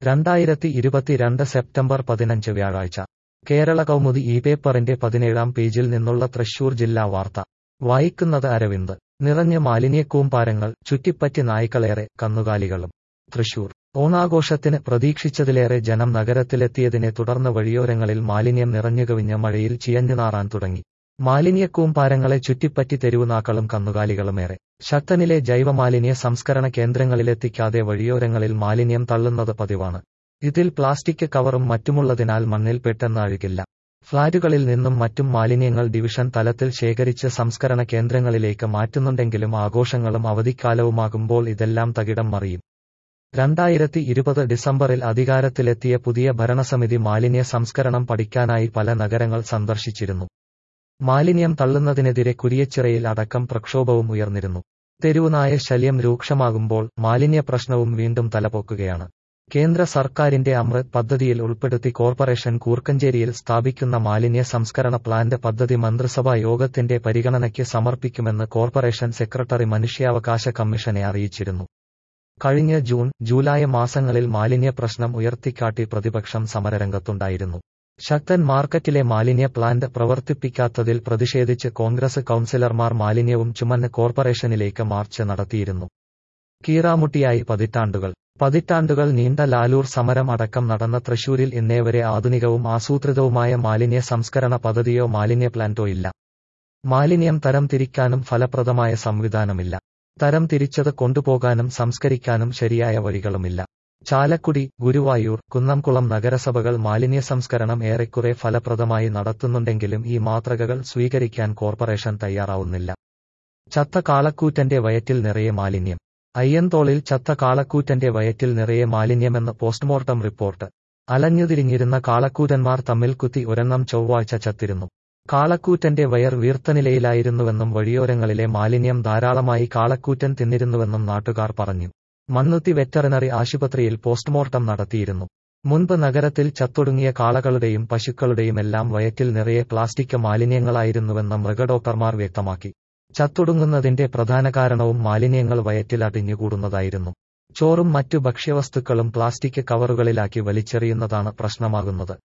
രണ്ടായിരത്തി ഇരുപത്തിരണ്ട് സെപ്റ്റംബർ പതിനഞ്ച് വ്യാഴാഴ്ച കേരള കൗമുദി ഈ പേപ്പറിന്റെ പതിനേഴാം പേജിൽ നിന്നുള്ള തൃശൂർ ജില്ലാ വാർത്ത വായിക്കുന്നത് അരവിന്ദ് നിറഞ്ഞ മാലിന്യക്കൂമ്പാരങ്ങൾ ചുറ്റിപ്പറ്റി നായ്ക്കളേറെ കന്നുകാലികളും തൃശൂർ ഓണാഘോഷത്തിന് പ്രതീക്ഷിച്ചതിലേറെ ജനം നഗരത്തിലെത്തിയതിനെ തുടർന്ന് വഴിയോരങ്ങളിൽ മാലിന്യം നിറഞ്ഞുകവിഞ്ഞ മഴയിൽ ചിയഞ്ഞുനാറാൻ തുടങ്ങി മാലിന്യക്കൂമ്പാരങ്ങളെ ചുറ്റിപ്പറ്റി തെരുവുനാക്കളും കന്നുകാലികളുമേറെ ശക്തനിലെ ജൈവമാലിന്യ സംസ്കരണ കേന്ദ്രങ്ങളിലെത്തിക്കാതെ വഴിയോരങ്ങളിൽ മാലിന്യം തള്ളുന്നത് പതിവാണ് ഇതിൽ പ്ലാസ്റ്റിക് കവറും മറ്റുമുള്ളതിനാൽ മണ്ണിൽ പെട്ടെന്ന് അഴുകില്ല ഫ്ളാറ്റുകളിൽ നിന്നും മറ്റും മാലിന്യങ്ങൾ ഡിവിഷൻ തലത്തിൽ ശേഖരിച്ച് സംസ്കരണ കേന്ദ്രങ്ങളിലേക്ക് മാറ്റുന്നുണ്ടെങ്കിലും ആഘോഷങ്ങളും അവധിക്കാലവുമാകുമ്പോൾ ഇതെല്ലാം തകിടം മറിയും രണ്ടായിരത്തി ഇരുപത് ഡിസംബറിൽ അധികാരത്തിലെത്തിയ പുതിയ ഭരണസമിതി മാലിന്യ സംസ്കരണം പഠിക്കാനായി പല നഗരങ്ങൾ സന്ദർശിച്ചിരുന്നു മാലിന്യം തള്ളുന്നതിനെതിരെ കുരിയച്ചിറയിൽ അടക്കം പ്രക്ഷോഭവും ഉയർന്നിരുന്നു തെരുവുനായ ശല്യം രൂക്ഷമാകുമ്പോൾ മാലിന്യ പ്രശ്നവും വീണ്ടും തലപൊക്കുകയാണ് കേന്ദ്ര സർക്കാരിന്റെ അമൃത് പദ്ധതിയിൽ ഉൾപ്പെടുത്തി കോർപ്പറേഷൻ കൂർക്കഞ്ചേരിയിൽ സ്ഥാപിക്കുന്ന മാലിന്യ സംസ്കരണ പ്ലാന്റ് പദ്ധതി മന്ത്രിസഭാ യോഗത്തിന്റെ പരിഗണനയ്ക്ക് സമർപ്പിക്കുമെന്ന് കോർപ്പറേഷൻ സെക്രട്ടറി മനുഷ്യാവകാശ കമ്മീഷനെ അറിയിച്ചിരുന്നു കഴിഞ്ഞ ജൂൺ ജൂലൈ മാസങ്ങളിൽ മാലിന്യ പ്രശ്നം ഉയർത്തിക്കാട്ടി പ്രതിപക്ഷം സമരരംഗത്തുണ്ടായിരുന്നു ശക്തൻ മാർക്കറ്റിലെ മാലിന്യ പ്ലാന്റ് പ്രവർത്തിപ്പിക്കാത്തതിൽ പ്രതിഷേധിച്ച് കോൺഗ്രസ് കൌൺസിലർമാർ മാലിന്യവും ചുമന്ന് കോർപ്പറേഷനിലേക്ക് മാർച്ച് നടത്തിയിരുന്നു കീറാമുട്ടിയായി പതിറ്റാണ്ടുകൾ പതിറ്റാണ്ടുകൾ നീണ്ട ലാലൂർ സമരം അടക്കം നടന്ന തൃശൂരിൽ ഇന്നേവരെ ആധുനികവും ആസൂത്രിതവുമായ മാലിന്യ സംസ്കരണ പദ്ധതിയോ മാലിന്യ പ്ലാന്റോ ഇല്ല മാലിന്യം തരം തിരിക്കാനും ഫലപ്രദമായ സംവിധാനമില്ല തരം തിരിച്ചത് കൊണ്ടുപോകാനും സംസ്കരിക്കാനും ശരിയായ വഴികളുമില്ല ചാലക്കുടി ഗുരുവായൂർ കുന്നംകുളം നഗരസഭകൾ മാലിന്യ സംസ്കരണം ഏറെക്കുറെ ഫലപ്രദമായി നടത്തുന്നുണ്ടെങ്കിലും ഈ മാതൃകകൾ സ്വീകരിക്കാൻ കോർപ്പറേഷൻ തയ്യാറാവുന്നില്ല ചത്ത കാളക്കൂറ്റന്റെ വയറ്റിൽ നിറയെ മാലിന്യം അയ്യന്തോളിൽ ചത്ത കാളക്കൂറ്റന്റെ വയറ്റിൽ നിറയെ മാലിന്യമെന്ന് പോസ്റ്റ്മോർട്ടം റിപ്പോർട്ട് അലഞ്ഞുതിരിഞ്ഞിരുന്ന കാളക്കൂറ്റന്മാർ തമ്മിൽ കുത്തി ഒരെണ്ണം ചൊവ്വാഴ്ച ചത്തിരുന്നു കാളക്കൂറ്റന്റെ വയർ വീർത്ത നിലയിലായിരുന്നുവെന്നും വഴിയോരങ്ങളിലെ മാലിന്യം ധാരാളമായി കാളക്കൂറ്റൻ തിന്നിരുന്നുവെന്നും നാട്ടുകാർ പറഞ്ഞു മണ്ണുത്തി വെറ്ററിനറി ആശുപത്രിയിൽ പോസ്റ്റ്മോർട്ടം നടത്തിയിരുന്നു മുൻപ് നഗരത്തിൽ ചത്തൊടുങ്ങിയ കാളകളുടെയും പശുക്കളുടെയുമെല്ലാം വയറ്റിൽ നിറയെ പ്ലാസ്റ്റിക് മാലിന്യങ്ങളായിരുന്നുവെന്ന് മൃഗഡോക്ടർമാർ വ്യക്തമാക്കി ചത്തൊടുങ്ങുന്നതിന്റെ പ്രധാന കാരണവും മാലിന്യങ്ങൾ വയറ്റിൽ അടിഞ്ഞുകൂടുന്നതായിരുന്നു ചോറും മറ്റു ഭക്ഷ്യവസ്തുക്കളും പ്ലാസ്റ്റിക് കവറുകളിലാക്കി വലിച്ചെറിയുന്നതാണ് പ്രശ്നമാകുന്നത്